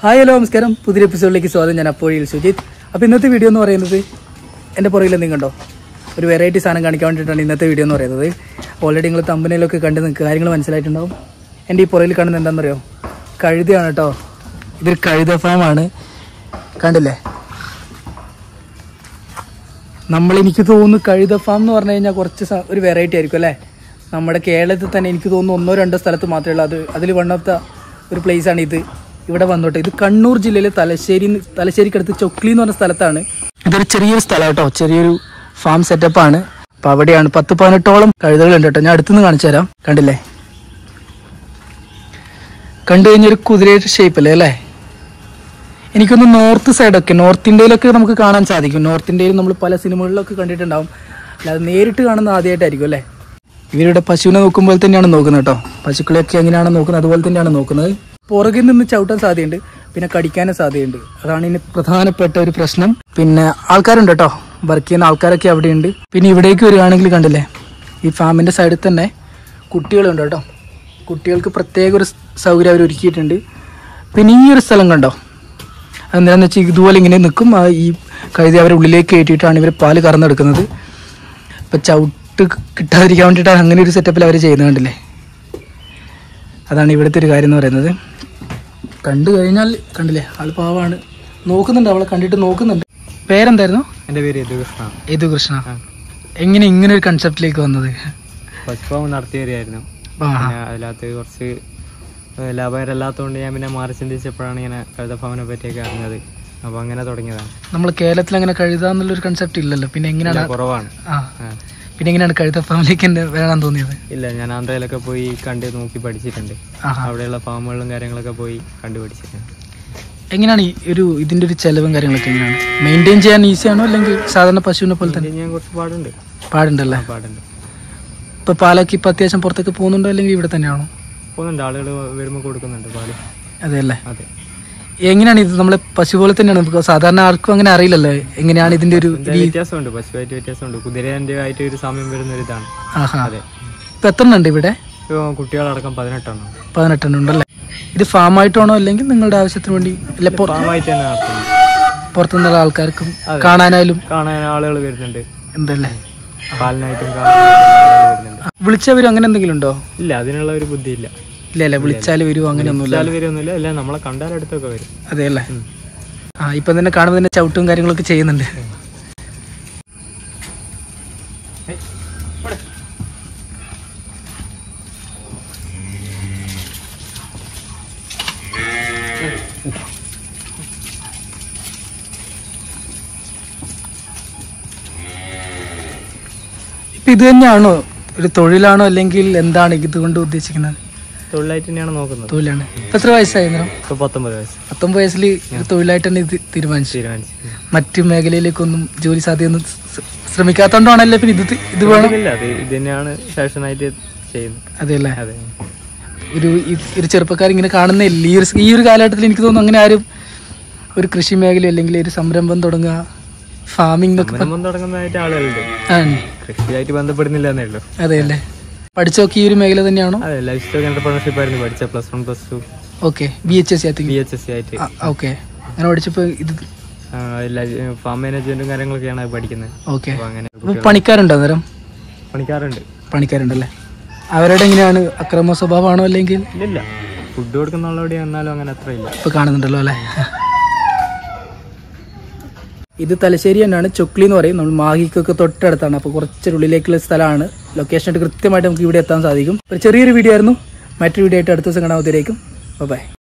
Hi hello നമസ്കാരം പുതിയ എപ്പിസോഡിലേക്ക് സ്വാഗതം ഞാൻ അപ്പോഴിൽ സുജിത് അപ്പോൾ ഇന്നത്തെ വീഡിയോ എന്ന് പറയുന്നത് എൻ്റെ പുറകിൽ എന്തെങ്കിലും കണ്ടോ ഒരു വെറൈറ്റി സാധനം കാണിക്കാൻ വേണ്ടിയിട്ടാണ് ഇന്നത്തെ വീഡിയോ എന്ന് പറയുന്നത് ഓൾറെഡി നിങ്ങൾ തമ്പനയിലൊക്കെ കണ്ട് നിങ്ങൾക്ക് കാര്യങ്ങൾ മനസ്സിലായിട്ടുണ്ടാവും എൻ്റെ ഈ പുറകിൽ കാണുന്നത് എന്താണെന്നറിയോ കഴുതയാണ് കേട്ടോ ഇതൊരു കഴുത ഫാമാണ് കണ്ടില്ലേ നമ്മൾ എനിക്ക് തോന്നുന്നു കഴുത ഫാം എന്ന് പറഞ്ഞു കഴിഞ്ഞാൽ കുറച്ച് സ- ഒരു വെറൈറ്റി ആയിരിക്കും അല്ലേ നമ്മുടെ കേരളത്തിൽ തന്നെ എനിക്ക് തോന്നുന്നു ഒന്നോ രണ്ടോ സ്ഥലത്ത് മാത്രമേ ഉള്ളൂ അത് അതിൽ വൺ ഓഫ് ദ ഒരു place ആണ് ഇത് ഇവിടെ വന്നോട്ടെ ഇത് കണ്ണൂർ ജില്ലയിലെ തലശ്ശേരി തലശ്ശേരിക്കടുത്ത് ചൊക്ലി എന്ന് പറഞ്ഞ സ്ഥലത്താണ് ഇതൊരു ചെറിയൊരു സ്ഥലം കേട്ടോ ചെറിയൊരു ഫാം സെറ്റപ്പ് ആണ് അപ്പൊ അവിടെയാണ് പത്ത് പതിനെട്ടോളം കഴുതകളുണ്ട് കേട്ടോ ഞാൻ അടുത്തുനിന്ന് കാണിച്ചു തരാം കണ്ടില്ലേ കണ്ടു കഴിഞ്ഞൊരു കുതിരയുടെ ഷേപ്പ് അല്ലേ അല്ലേ എനിക്കൊന്ന് നോർത്ത് സൈഡൊക്കെ നോർത്ത് ഇന്ത്യയിലൊക്കെ നമുക്ക് കാണാൻ സാധിക്കും നോർത്ത് ഇന്ത്യയിൽ നമ്മൾ പല സിനിമകളിലൊക്കെ കണ്ടിട്ടുണ്ടാവും അല്ലാതെ നേരിട്ട് കാണുന്ന ആദ്യമായിട്ടായിരിക്കും അല്ലേ ഇവരുടെ പശുവിനെ നോക്കുമ്പോൾ തന്നെയാണ് നോക്കുന്നത് കേട്ടോ പശുക്കളെയൊക്കെ എങ്ങനെയാണ് നോക്കുന്നത് അതുപോലെ തന്നെയാണ് നോക്കുന്നത് പുറകിൽ നിന്ന് ചവിട്ടാൻ സാധ്യതയുണ്ട് പിന്നെ കടിക്കാനും സാധ്യതയുണ്ട് അതാണ് ഇനി പ്രധാനപ്പെട്ട ഒരു പ്രശ്നം പിന്നെ ആൾക്കാരുണ്ട് കേട്ടോ വർക്ക് ചെയ്യുന്ന ആൾക്കാരൊക്കെ അവിടെയുണ്ട് പിന്നെ ഇവിടേക്ക് വരികയാണെങ്കിൽ കണ്ടില്ലേ ഈ ഫാമിൻ്റെ സൈഡിൽ തന്നെ കുട്ടികളുണ്ട് കേട്ടോ കുട്ടികൾക്ക് പ്രത്യേക ഒരു സൗകര്യം അവർ ഒരുക്കിയിട്ടുണ്ട് പിന്നെ ഈ ഒരു സ്ഥലം കണ്ടോ എന്താണെന്ന് വെച്ചാൽ ഇതുപോലെ ഇങ്ങനെ നിൽക്കും ആ ഈ കഴുതി അവരെ ഉള്ളിലേക്ക് കയറ്റിയിട്ടാണ് ഇവർ പാല് കറന്നെടുക്കുന്നത് ഇപ്പം ചവിട്ട് കിട്ടാതിരിക്കാൻ വേണ്ടിയിട്ടാണ് അങ്ങനെ ഒരു സെറ്റപ്പിൽ അവർ ചെയ്യുന്നത് കണ്ടില്ലേ അതാണ് ഇവിടുത്തെ ഒരു കാര്യം എന്ന് പറയുന്നത് കണ്ടു കഴിഞ്ഞാൽ കണ്ടില്ലേ ആൾ പാവാണ് നോക്കുന്നുണ്ട് അവളെ കണ്ടിട്ട് നോക്കുന്നുണ്ട് പേരെന്തായിരുന്നു എൻ്റെ പേര് യദുകൃഷ്ണ യദു കൃഷ്ണ എങ്ങനെ ഇങ്ങനെ ഒരു കൺസെപ്റ്റിലേക്ക് വന്നത് പശുഫാം നടത്തിയവരായിരുന്നു ആ പിന്നെ അതിനകത്ത് കുറച്ച് ഏഹ് ലാഭകരമല്ലാത്തതുകൊണ്ട് ഞാൻ പിന്നെ മാറി ചിന്തിച്ചപ്പോഴാണ് ഇങ്ങനെ കഴുത ഫാമിനെ പറ്റിയൊക്കെ അറിഞ്ഞത് അപ്പോൾ അങ്ങനെ തുടങ്ങിയതാണ് നമ്മൾ കേരളത്തിൽ അങ്ങനെ കഴുതാന്നുള്ളൊരു കൺസെപ്റ്റ് ഇല്ലല്ലോ പിന്നെ എങ്ങനെയാണ് കുറവാണ് ആ ആ. പിന്നെ എങ്ങനെയാണ് കഴുത ഫാമിലേക്ക് എന്നെ വരാൻ തോന്നിയത് ഇല്ല ഞാൻ ആന്ധ്രയിലൊക്കെ പോയി കണ്ട് നോക്കി പഠിച്ചിട്ടുണ്ട് ആഹാ അവിടെയുള്ള ഫാമുകളും കാര്യങ്ങളൊക്കെ പോയി കണ്ടു പഠിച്ചിട്ടുണ്ട് എങ്ങനെയാണ് ഈ ഒരു ഇതിന്റെ ഒരു ചെലവും കാര്യങ്ങളൊക്കെ എങ്ങനെയാണ് മെയിൻറ്റെയിൻ ചെയ്യാൻ ഈസി ആണോ അല്ലെങ്കിൽ സാധാരണ പശുവിനെ പോലെ തന്നെ ഇത് ഞാൻ കുറച്ച് പാടുണ്ട് പാടുണ്ടല്ലേ പാടുണ്ട് ഇപ്പൊ പാലൊക്കെ ഇപ്പൊ അത്യാവശ്യം പുറത്തൊക്കെ പോകുന്നുണ്ടോ അല്ലെങ്കിൽ ഇവിടെ തന്നെയാണോ പോകുന്നുണ്ട് ആളുകൾ വരുമ്പോൾ കൊടുക്കുന്നുണ്ട് പാല് അതെ അല്ലേ അതെ എങ്ങനെയാണ് ഇത് നമ്മളെ പശു പോലെ തന്നെയാണ് നമുക്ക് സാധാരണ ആർക്കും അങ്ങനെ അറിയില്ലല്ലോ എങ്ങനെയാണ് ഇതിന്റെ ഒരു ഇതിന്റെ വ്യത്യാസമുണ്ട് പശുവായിട്ട് വ്യത്യാസമുണ്ട് കുതിരേൻ്റെ ആയിട്ട് ഒരു സാമ്യം വരുന്ന ഒരു ഇതാണ് ആഹാ അതെ ഇപ്പൊ എത്ര ഉണ്ട് ഇവിടെ ഇപ്പോൾ കുട്ടികളടക്കം പതിനെട്ടെണ്ണം പതിനെട്ടെണ്ണം ഉണ്ടല്ലേ ഇത് ഫാമായിട്ടാണോ അല്ലെങ്കിൽ നിങ്ങളുടെ ആവശ്യത്തിന് വേണ്ടി അല്ല പുറ- ഫാമായിട്ട് തന്നെ നടത്തുന്നത് പുറത്തുനിന്നുള്ള ആൾക്കാർക്കും കാണാനായാലും കാണാൻ ആളുകൾ വരുന്നുണ്ട് എന്തല്ലേ പാലിനായിട്ടും കാണാനായിട്ടും വരുന്നുണ്ട് വിളിച്ചവരും അങ്ങനെ എന്തെങ്കിലും ഉണ്ടോ ഇല്ല അതിനുള്ള ഒരു ബുദ്ധിയില്ല ഇല്ല അല്ലേ വിളിച്ചാൽ വരും അങ്ങനെയൊന്നുമില്ല വിളിച്ചാൽ വരുമൊന്നുമില്ല അല്ല നമ്മളെ കണ്ടാൽ അടുത്തൊക്കെ വരും അതെ അല്ലേ ആ ഇപ്പം തന്നെ കാണുമ്പോൾ തന്നെ ചവിട്ടും കാര്യങ്ങളൊക്കെ ചെയ്യുന്നുണ്ട് ഇപ്പം ഇത് തന്നെയാണോ ഒരു തൊഴിലാണോ അല്ലെങ്കിൽ എന്താണ് ഇതുകൊണ്ട് ഉദ്ദേശിക്കുന്നത് തൊഴിലായിട്ട് തന്നെയാണ് നോക്കുന്നത് തൊഴിലാണ് ഇപ്പം എത്ര വയസ്സായി നേരം ഇപ്പൊ പത്തൊമ്പത് വയസ്സ് പത്തൊമ്പത് വയസ്സിൽ ഒരു തൊഴിലായിട്ട് തന്നെ ഇത് തീരുമാനിച്ചു തീരുമാനിച്ചു മറ്റു മേഖലയിലേക്കൊന്നും ജോലി സാധ്യതയൊന്നും സ് ശ്രമിക്കാത്തോണ്ടാണല്ലേ പിന്നെ ഇത് തി- ഇത് വേണം ഇല്ല അത് ഇത് തന്നെയാണ് ഫാഷനായിട്ട് ചെയ്യുന്നത് അതെ അല്ലേ അതെ ഒരു ഈ- ഒരു ചെറുപ്പക്കാർ ഇങ്ങനെ കാണുന്നില്ല ഈ ഒരു ഈ ഒരു കാലഘട്ടത്തിൽ എനിക്ക് തോന്നുന്നു അങ്ങനെ ആരും ഒരു കൃഷി മേഖല അല്ലെങ്കിൽ ഒരു സംരംഭം തുടങ്ങുക ഫാമിംഗ് എന്നൊക്കെ പ- സംരംഭം തുടങ്ങുന്നതായിട്ട് ആളുകളുണ്ട് ആണ് കൃഷിയായിട്ട് ബന്ധപ്പെടുന്നില്ല എന്നേ ഉള്ളൂ അതെ അല്ലേ പഠിച്ചൊക്കെ ഈ ഒരു മേഖല തന്നെയാണോ അതെ ലൈഫ് സ്റ്റോക്ക് എന്റർപ്രണർഷിപ്പ് ആയിരുന്നു പഠിച്ച plus one plus two okay B H S C B H S C ആയിട്ട് ഓക്കെ അങ്ങനെ പഠിച്ചപ്പോൾ ഇത് ഫാം മാനേജ്മെന്റും കാര്യങ്ങളൊക്കെയാണ് പഠിക്കുന്നത് ഓക്കെ അപ്പൊ അങ്ങനെ അപ്പോൾ പണിക്കാരുണ്ടോ അന്നേരം പണിക്കാറുണ്ട് പണിക്കാരുണ്ടല്ലേ അവരുടെ എങ്ങനെയാണ് അക്രമ സ്വഭാവമാണോ അല്ലെങ്കിൽ ഇല്ലില്ല ഫുഡ് കൊടുക്കുന്ന ആളോട് എന്നാലും അങ്ങനെ അത്ര ഇല്ല ഇപ്പൊ കാണുന്നുണ്ടല്ലോ അല്ലേ ഇത് തലശ്ശേരി തന്നെയാണ് ചൊക്ലി എന്ന് പറയും നമ്മൾ മാഹിക്കൊക്കെ തൊട്ടടുത്താണ് അപ്പോൾ കുറച്ചൊരു ഉള്ളിലേക്കുള്ള സ്ഥലമാണ് ലൊക്കേഷൻ ആയിട്ട് കൃത്യമായിട്ട് നമുക്ക് ഇവിടെ എത്താൻ സാധിക്കും ഒരു ചെറിയൊരു വീഡിയോ ആയിരുന്നു മറ്റൊരു വീഡിയോ ആയിട്ട് അടുത്ത ദിവസം കാണാൻ ബൈ